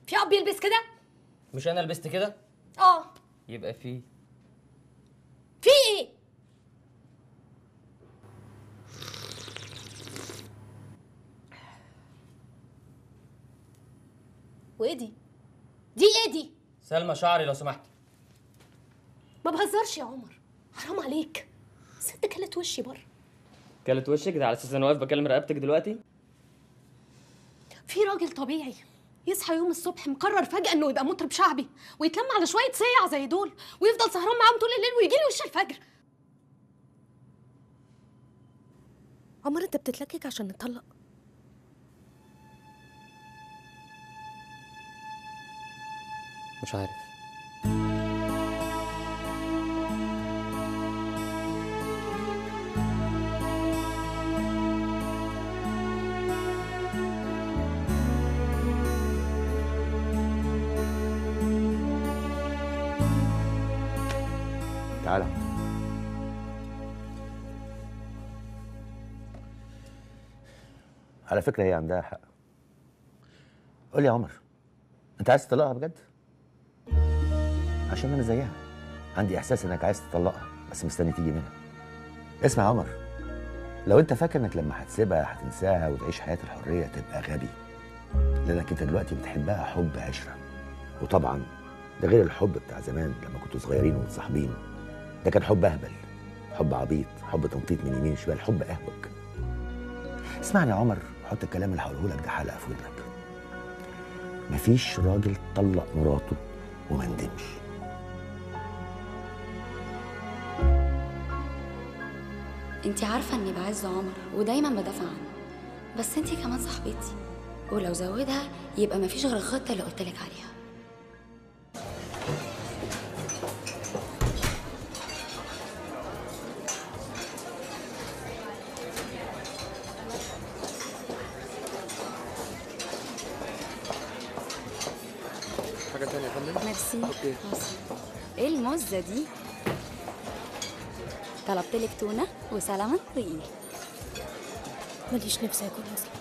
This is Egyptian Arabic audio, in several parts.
في اب يلبس كده مش انا لبست كده اه يبقى في في ايه وايه دي دي ايه دي سلمى شعري لو سمحت ما بهزرش يا عمر حرام عليك ست كلت وشي بره كلت وشك ده على اساس انا واقف بكلم رقبتك دلوقتي في راجل طبيعي يصحى يوم الصبح مقرر فجأة انه يبقى مطرب شعبي ويتلم على شوية صيع زي دول ويفضل سهران معاهم طول الليل ويجي لي وش الفجر عمر انت بتتلكك عشان نطلق مش عارف تعالى على فكرة هي عندها حق قول لي يا عمر انت عايز تطلقها بجد؟ عشان انا زيها عندي احساس انك عايز تطلقها بس مستني تيجي منها اسمع يا عمر لو انت فاكر انك لما هتسيبها هتنساها وتعيش حياة الحرية تبقى غبي لانك انت دلوقتي بتحبها حب عشرة وطبعا ده غير الحب بتاع زمان لما كنتوا صغيرين ومتصاحبين ده كان حب اهبل حب عبيط حب تنطيط من يمين شمال حب اهوج اسمعني يا عمر حط الكلام اللي هقوله لك ده حلقه في ودنك مفيش راجل طلق مراته وما ندمش انت عارفه اني بعز عمر ودايما بدافع عنه بس انت كمان صاحبتي ولو زودها يبقى مفيش غير الخطه اللي قلتلك عليها حاجة تانية يا فندم؟ ميرسي اوكي ميرسي. ايه المزه دي طلبت لك تونه وسلمون وايه ماليش نفسي اكل اصلا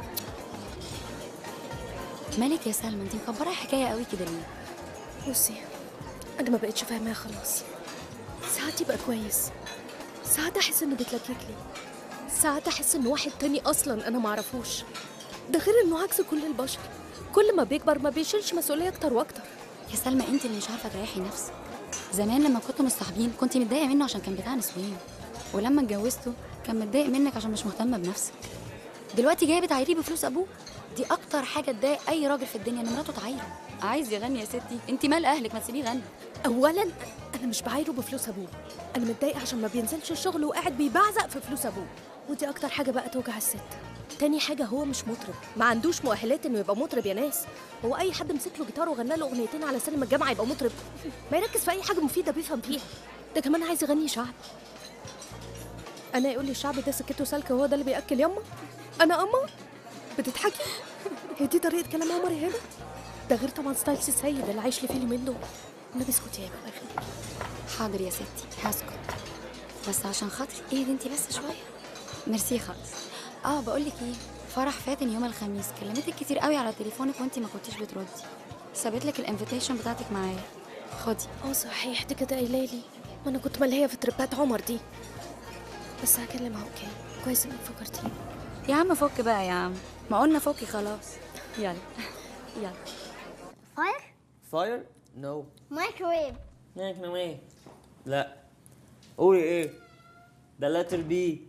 مالك يا سلمى انت مكبره الحكايه قوي كده ليه بصي انا ما بقتش فاهماها خلاص ساعات يبقى كويس ساعات احس انه بيتلكك لي ساعات احس انه واحد تاني اصلا انا ما اعرفوش ده غير انه عكس كل البشر كل ما بيكبر ما بيشيلش مسؤوليه اكتر واكتر يا سلمى انت اللي مش عارفه تريحي نفسك زمان لما كنتوا مصاحبين كنت متضايقه منه عشان كان بتاع نسوان ولما اتجوزته كان متضايق منك عشان مش مهتمه بنفسك دلوقتي جايه بتعايريه بفلوس ابوه دي اكتر حاجه تضايق اي راجل في الدنيا ان مراته تعايره عايز يغني يا ستي انت مال اهلك ما تسيبيه يغني اولا انا مش بعايره بفلوس ابوه انا متضايقه عشان ما بينزلش الشغل وقاعد بيبعزق في فلوس ابوه ودي اكتر حاجه بقى توجع الست تاني حاجه هو مش مطرب ما عندوش مؤهلات انه يبقى مطرب يا ناس هو اي حد مسك له جيتار وغنى له اغنيتين على سينما الجامعه يبقى مطرب ما يركز في اي حاجه مفيده بيفهم فيها ده كمان عايز يغني شعب انا يقول لي الشعب ده سكته سالكه وهو ده اللي بياكل يما انا اما بتضحكي هي دي طريقه كلام عمر يا هبه ده غير طبعا ستايل سي السيد اللي عايش لي فيه اليومين دول النبي اسكتي يا هبه الله يخليكي حاضر يا ستي هسكت بس عشان خاطري ايه انت بس شويه ميرسي خالص اه بقول لك ايه فرح فاتن يوم الخميس كلمتك كتير قوي على تليفونك وانت ما كنتيش بتردي سابت لك الانفيتيشن بتاعتك معايا خدي اه صحيح دي كده قايله لي ما انا كنت ملهيه في تربات عمر دي بس هكلمها اوكي كويس انك فكرتيني يا عم فك بقى يا عم ما قلنا فكي خلاص يلا يلا فاير فاير نو مايكرويف ايه لا قولي ايه ده لاتر بي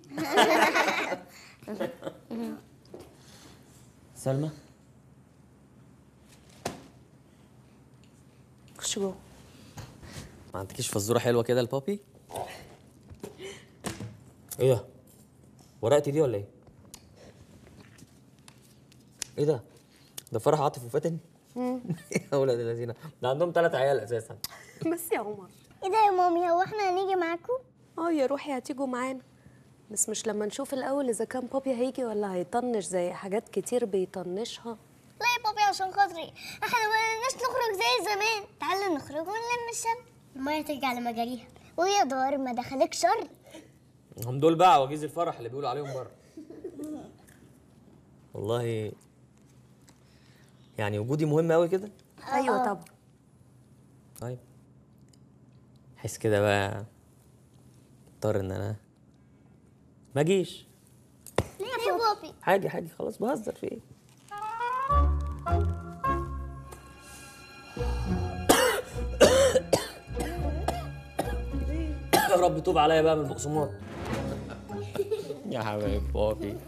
سلمى خش جوه ما عندكيش فزوره حلوه كده لبابي ايه ده ورقتي دي ولا ايه ايه ده ده فرح عاطف وفاتن يا ولاد الذين ده عندهم ثلاث عيال اساسا بس يا عمر ايه ده يا مامي هو احنا هنيجي معاكم اه يا روحي هتيجوا معانا بس مش لما نشوف الاول اذا كان بابي هيجي ولا هيطنش زي حاجات كتير بيطنشها لا يا بابي عشان خاطري احنا ما بقيناش نخرج زي زمان تعالوا نخرج ونلم الشمس المية ترجع لمجاريها ويا دار ما دخلك شر هم دول بقى عواجيز الفرح اللي بيقولوا عليهم بره والله يعني وجودي مهم قوي كده ايوه طبعا طيب حس كده بقى اضطر ان انا ما اجيش ليه يا بابي حاجه حاجه خلاص بهزر في ايه يا رب توب عليا بقى من البقسماط يا حبيب بابي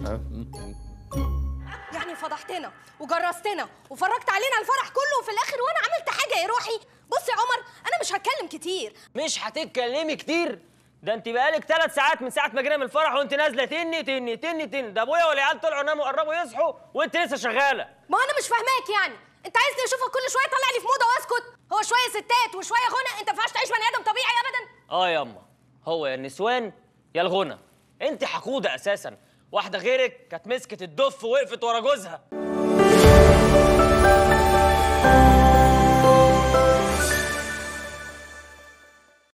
يعني فضحتنا وجرستنا وفرجت علينا الفرح كله وفي الاخر وانا عملت حاجه يا روحي بص يا عمر انا مش هتكلم كتير مش هتتكلمي كتير ده انت بقالك ثلاث ساعات من ساعه ما جينا من الفرح وانت نازله تني تني تني تني ده ابويا والعيال طلعوا ناموا قربوا يصحوا وانت لسه شغاله ما انا مش فاهماك يعني انت عايزني اشوفك كل شويه طلع لي في موضه واسكت هو شويه ستات وشويه غنى انت ما ينفعش تعيش بني ادم طبيعي ابدا اه ياما هو يا النسوان يا الغنى انت حقوده اساسا واحده غيرك كانت مسكت الدف ووقفت ورا جوزها